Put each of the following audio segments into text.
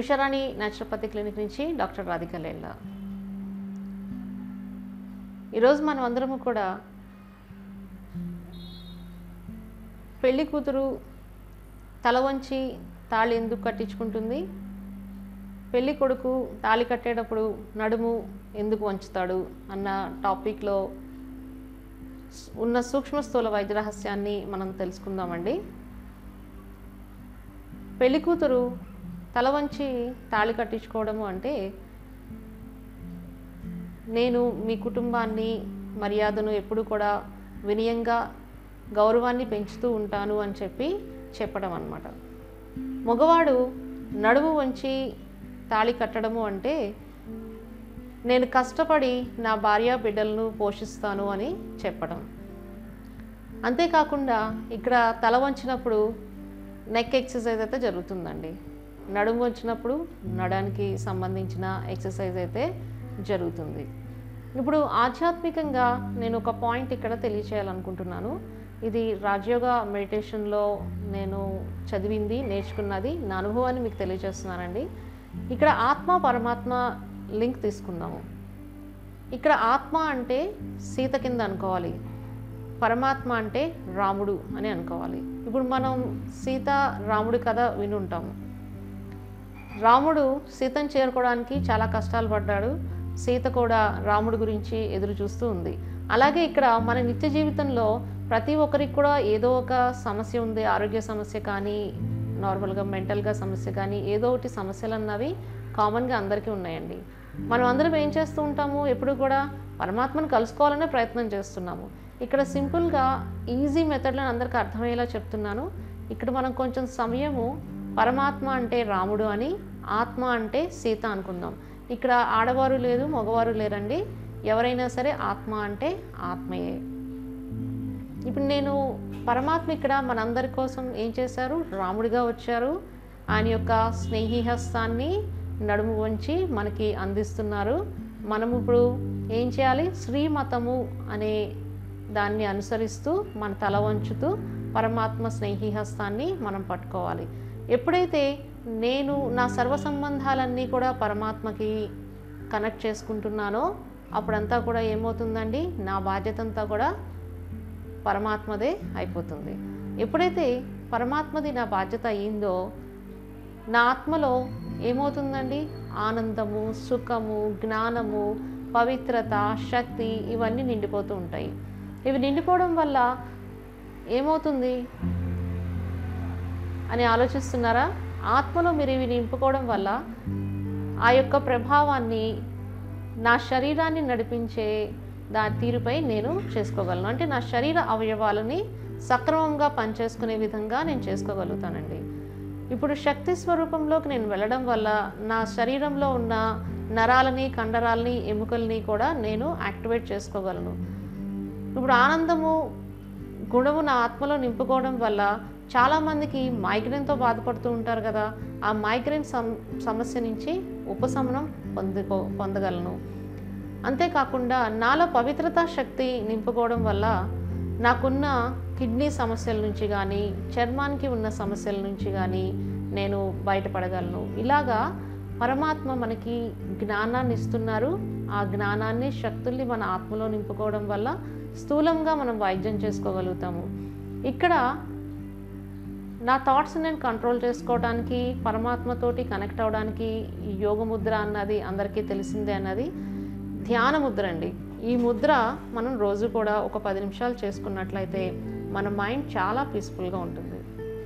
Usharani naturopathy clinic నుంచి doctor Radhika Lella ఈరోజు మనం అందరము కూడా పెళ్లి కూతురు తల వంచి తాళి ఎందుకు కట్టించుకుంటుంది పెళ్లి కొడుకు తాళి కట్టేటప్పుడు నడుము ఎందుకు వంచుతాడు అన్న టాపిక్లో ఉన్న సూక్ష్మ స్థూల వైద్య రహస్యాన్ని మనం తెలుసుకుందామండి పెళ్లి కూతురు తల వంచి తాళి కట్టించుకోవడము అంటే నేను మీ కుటుంబాన్ని మర్యాదను ఎప్పుడు కూడా వినయంగా గౌరవాన్ని పెంచుతూ ఉంటాను అని చెప్పి చెప్పడం అన్నమాట మగవాడు నడుము వంచి తాళి కట్టడము అంటే నేను కష్టపడి నా భార్య బిడ్డలను పోషిస్తాను అని చెప్పడం అంతేకాకుండా ఇక్కడ తల వంచినప్పుడు నెక్ ఎక్సర్సైజ్ అయితే జరుగుతుందండి నడుము వంచినప్పుడు నడానికి సంబంధించిన ఎక్సర్సైజ్ అయితే జరుగుతుంది ఇప్పుడు ఆధ్యాత్మికంగా నేను ఒక పాయింట్ ఇక్కడ తెలియచేయాలనుకుంటున్నాను ఇది రాజయోగ మెడిటేషన్లో నేను చదివింది నేర్చుకున్నది నా అనుభవాన్ని మీకు తెలియజేస్తున్నానండి ఇక్కడ ఆత్మ పరమాత్మ లింక్ తీసుకుందాము ఇక్కడ ఆత్మ అంటే సీత కింద అనుకోవాలి పరమాత్మ అంటే రాముడు అని అనుకోవాలి ఇప్పుడు మనం సీత రాముడి కథ విని ఉంటాము రాముడు సీతను చేరుకోవడానికి చాలా కష్టాలు పడ్డాడు సీత కూడా రాముడి గురించి ఎదురు చూస్తూ ఉంది అలాగే ఇక్కడ మన నిత్య జీవితంలో ప్రతి ఒక్కరికి కూడా ఏదో ఒక సమస్య ఉంది ఆరోగ్య సమస్య కానీ నార్మల్గా మెంటల్గా సమస్య కానీ ఏదో ఒకటి సమస్యలు అన్నవి కామన్గా అందరికీ ఉన్నాయండి మనం అందరం ఏం చేస్తూ ఉంటాము ఎప్పుడు కూడా పరమాత్మను కలుసుకోవాలనే ప్రయత్నం చేస్తున్నాము ఇక్కడ సింపుల్గా ఈజీ మెథడ్లను అందరికీ అర్థమయ్యేలా చెప్తున్నాను ఇక్కడ మనం కొంచెం సమయము పరమాత్మ అంటే రాముడు అని ఆత్మ అంటే సీత అనుకుందాం ఇక్కడ ఆడవారు లేదు మగవారు లేరండి ఎవరైనా సరే ఆత్మ అంటే ఆత్మయే ఇప్పుడు నేను పరమాత్మ ఇక్కడ మనందరి కోసం ఏం చేశారు రాముడిగా వచ్చారు ఆయన యొక్క స్నేహిహస్తాన్ని నడుము వంచి మనకి అందిస్తున్నారు మనం ఇప్పుడు ఏం చేయాలి శ్రీమతము అనే దాన్ని అనుసరిస్తూ మన తల వంచుతూ పరమాత్మ స్నేహిహస్తాన్ని మనం పట్టుకోవాలి ఎప్పుడైతే నేను నా సర్వ సంబంధాలన్నీ కూడా పరమాత్మకి కనెక్ట్ చేసుకుంటున్నానో అప్పుడంతా కూడా ఏమవుతుందండి నా బాధ్యత అంతా కూడా పరమాత్మదే అయిపోతుంది ఎప్పుడైతే పరమాత్మది నా బాధ్యత అయ్యిందో నా ఆత్మలో ఏమవుతుందండి ఆనందము సుఖము జ్ఞానము పవిత్రత శక్తి ఇవన్నీ నిండిపోతూ ఉంటాయి ఇవి నిండిపోవడం వల్ల ఏమవుతుంది అని ఆలోచిస్తున్నారా ఆత్మలో మీరు ఇవి నింపుకోవడం వల్ల ఆ యొక్క ప్రభావాన్ని నా శరీరాన్ని నడిపించే దాని తీరుపై నేను చేసుకోగలను అంటే నా శరీర అవయవాలని సక్రమంగా పనిచేసుకునే విధంగా నేను చేసుకోగలుగుతానండి ఇప్పుడు శక్తి స్వరూపంలోకి నేను వెళ్ళడం వల్ల నా శరీరంలో ఉన్న నరాలని కండరాలని ఎముకల్ని కూడా నేను యాక్టివేట్ చేసుకోగలను ఇప్పుడు ఆనందము గుణము నా ఆత్మలో నింపుకోవడం వల్ల చాలామందికి మైగ్రేన్తో బాధపడుతూ ఉంటారు కదా ఆ మైగ్రేన్ సమ్ సమస్య నుంచి ఉపశమనం పొందుకో పొందగలను అంతేకాకుండా నాలో పవిత్రత శక్తి నింపుకోవడం వల్ల నాకున్న కిడ్నీ సమస్యల నుంచి కానీ చర్మానికి ఉన్న సమస్యల నుంచి కానీ నేను బయటపడగలను ఇలాగా పరమాత్మ మనకి జ్ఞానాన్ని ఇస్తున్నారు ఆ జ్ఞానాన్ని శక్తుల్ని మన ఆత్మలో నింపుకోవడం వల్ల స్థూలంగా మనం వైద్యం చేసుకోగలుగుతాము ఇక్కడ నా థాట్స్ నేను కంట్రోల్ చేసుకోవడానికి పరమాత్మతోటి కనెక్ట్ అవ్వడానికి ఈ యోగ ముద్ర అన్నది అందరికీ తెలిసిందే అన్నది ధ్యాన ముద్ర అండి ఈ ముద్ర మనం రోజు కూడా ఒక పది నిమిషాలు చేసుకున్నట్లయితే మన మైండ్ చాలా పీస్ఫుల్గా ఉంటుంది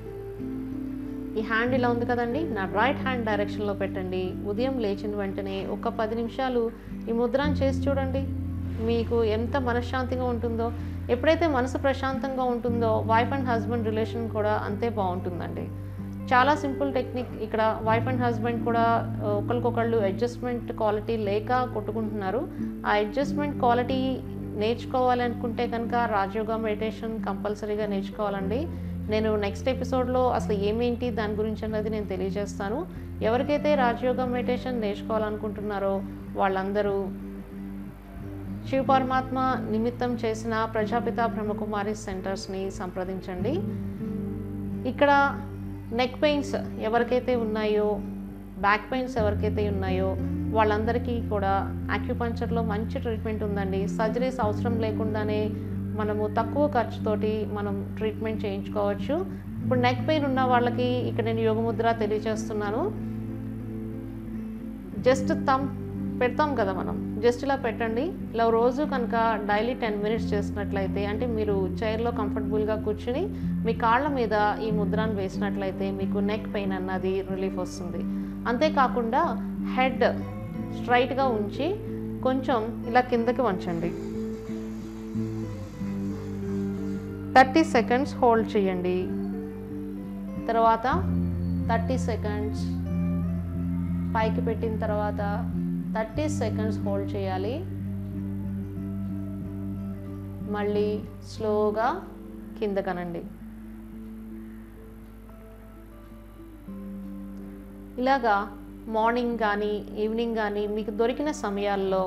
ఈ హ్యాండ్ ఇలా ఉంది కదండి నా రైట్ హ్యాండ్ డైరెక్షన్లో పెట్టండి ఉదయం లేచిన వెంటనే ఒక పది నిమిషాలు ఈ ముద్రను చేసి చూడండి మీకు ఎంత మనశ్శాంతిగా ఉంటుందో ఎప్పుడైతే మనసు ప్రశాంతంగా ఉంటుందో వైఫ్ అండ్ హస్బెండ్ రిలేషన్ కూడా అంతే బాగుంటుందండి చాలా సింపుల్ టెక్నిక్ ఇక్కడ వైఫ్ అండ్ హస్బెండ్ కూడా ఆ, ఒకరికొకళ్ళు అడ్జస్ట్మెంట్ క్వాలిటీ లేక కొట్టుకుంటున్నారు ఆ అడ్జస్ట్మెంట్ క్వాలిటీ నేర్చుకోవాలనుకుంటే కనుక రాజయోగా మెడిటేషన్ కంపల్సరీగా నేర్చుకోవాలండి నేను నెక్స్ట్ ఎపిసోడ్లో అసలు ఏమేంటి దాని గురించి అన్నది నేను తెలియజేస్తాను ఎవరికైతే రాజయోగా మెడిటేషన్ నేర్చుకోవాలనుకుంటున్నారో వాళ్ళందరూ శివ పరమాత్మ నిమిత్తం చేసిన ప్రజాపిత బ్రహ్మకుమారి సెంటర్స్ని సంప్రదించండి ఇక్కడ నెక్ పెయిన్స్ ఎవరికైతే ఉన్నాయో బ్యాక్ పెయిన్స్ ఎవరికైతే ఉన్నాయో వాళ్ళందరికీ కూడా ఆక్యుపంచర్లో మంచి ట్రీట్మెంట్ ఉందండి సర్జరీస్ అవసరం లేకుండానే మనము తక్కువ ఖర్చుతోటి మనం ట్రీట్మెంట్ చేయించుకోవచ్చు ఇప్పుడు నెక్ పెయిన్ ఉన్న వాళ్ళకి ఇక్కడ నేను యోగముద్ర తెలియజేస్తున్నాను జస్ట్ తమ్ పెడతాం కదా మనం జస్ట్ ఇలా పెట్టండి ఇలా రోజు కనుక డైలీ టెన్ మినిట్స్ చేసినట్లయితే అంటే మీరు చైర్లో కంఫర్టబుల్గా కూర్చుని మీ కాళ్ళ మీద ఈ ముద్రాన్ని వేసినట్లయితే మీకు నెక్ పెయిన్ అన్నది రిలీఫ్ వస్తుంది అంతేకాకుండా హెడ్ స్ట్రైట్గా ఉంచి కొంచెం ఇలా కిందకి వంచండి థర్టీ సెకండ్స్ హోల్డ్ చేయండి తర్వాత థర్టీ సెకండ్స్ పైకి పెట్టిన తర్వాత థర్టీ సెకండ్స్ హోల్డ్ చేయాలి మళ్ళీ స్లోగా కిందకనండి ఇలాగా మార్నింగ్ కానీ ఈవినింగ్ కానీ మీకు దొరికిన సమయాల్లో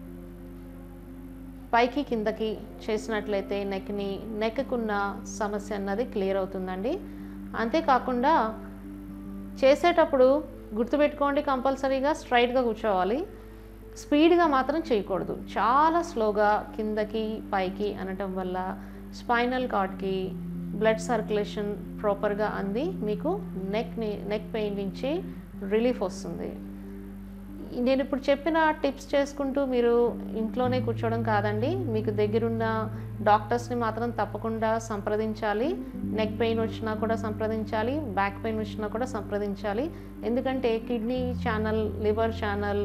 పైకి కిందకి చేసినట్లయితే నెక్ని నెక్కున్న సమస్య అన్నది క్లియర్ అవుతుందండి అంతేకాకుండా చేసేటప్పుడు గుర్తుపెట్టుకోండి కంపల్సరీగా స్ట్రైట్గా కూర్చోవాలి స్పీడ్గా మాత్రం చేయకూడదు చాలా స్లోగా కిందకి పైకి అనటం వల్ల స్పైనల్ కార్డ్కి బ్లడ్ సర్క్యులేషన్ ప్రాపర్గా అంది మీకు నెక్ని నెక్ పెయిన్ నుంచి రిలీఫ్ వస్తుంది నేను ఇప్పుడు చెప్పిన టిప్స్ చేసుకుంటూ మీరు ఇంట్లోనే కూర్చోవడం కాదండి మీకు దగ్గరున్న డాక్టర్స్ని మాత్రం తప్పకుండా సంప్రదించాలి నెక్ పెయిన్ వచ్చినా కూడా సంప్రదించాలి బ్యాక్ పెయిన్ వచ్చినా కూడా సంప్రదించాలి ఎందుకంటే కిడ్నీ ఛానల్ లివర్ ఛానల్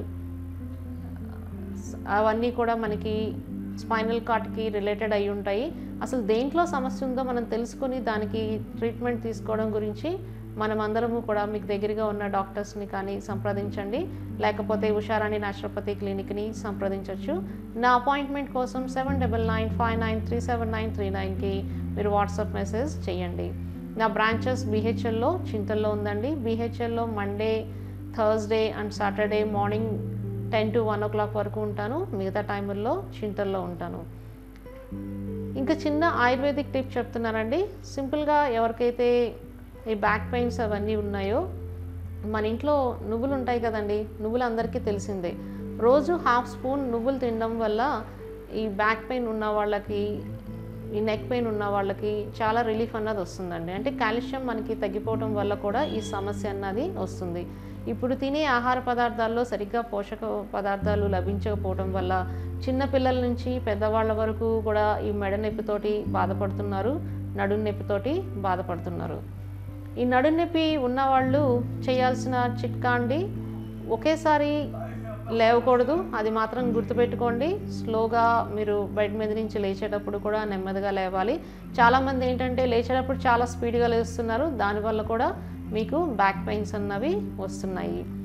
అవన్నీ కూడా మనకి స్పైనల్ కార్డ్కి రిలేటెడ్ అయి ఉంటాయి అసలు దేంట్లో సమస్య ఉందో మనం తెలుసుకొని దానికి ట్రీట్మెంట్ తీసుకోవడం గురించి మనం అందరము కూడా మీకు దగ్గరగా ఉన్న డాక్టర్స్ని కానీ సంప్రదించండి లేకపోతే ఉషారాణి నాచురోపతి క్లినిక్ని సంప్రదించవచ్చు నా అపాయింట్మెంట్ కోసం seven double nine five nine three seven nine three నైన్కి మీరు వాట్సాప్ మెసేజ్ చేయండి నా బ్రాంచెస్ బీహెచ్ఎల్లో చింతల్లో ఉందండి బీహెచ్ఎల్లో Monday Thursday and Saturday morning ten to one o'clock వరకు ఉంటాను మిగతా టైముల్లో చింతల్లో ఉంటాను ఇంకా చిన్న ఆయుర్వేదిక్ టిప్ చెప్తున్నానండి సింపుల్గా ఎవరికైతే ఈ బ్యాక్ పెయిన్స్ అవన్నీ ఉన్నాయో మన ఇంట్లో నువ్వులు ఉంటాయి కదండి నువ్వులు అందరికీ తెలిసిందే రోజు హాఫ్ స్పూన్ నువ్వులు తినడం వల్ల ఈ బ్యాక్ పెయిన్ ఉన్న వాళ్ళకి ఈ నెక్ పెయిన్ ఉన్న వాళ్ళకి చాలా రిలీఫ్ అన్నది వస్తుందండి అంటే కాల్షియం మనకి తగ్గిపోవడం వల్ల కూడా ఈ సమస్య అన్నది వస్తుంది ఇప్పుడు తినే ఆహార పదార్థాల్లో సరిగ్గా పోషక పదార్థాలు లభించకపోవడం వల్ల చిన్న పిల్లల నుంచి పెద్దవాళ్ళ వరకు కూడా ఈ మెడ నొప్పితోటి బాధపడుతున్నారు నడుం నొప్పితోటి బాధపడుతున్నారు ఈ నడుం నొప్పి ఉన్నవాళ్ళు చేయాల్సిన చిట్కా అండి ఒకేసారి లేవకూడదు అది మాత్రం గుర్తుపెట్టుకోండి స్లోగా మీరు బెడ్ మీద నుంచి లేచేటప్పుడు కూడా నెమ్మదిగా లేవాలి చాలామంది ఏంటంటే లేచేటప్పుడు చాలా స్పీడ్గా లేస్తున్నారు దానివల్ల కూడా మీకు బ్యాక్ పెయిన్స్ అన్నవి వస్తున్నాయి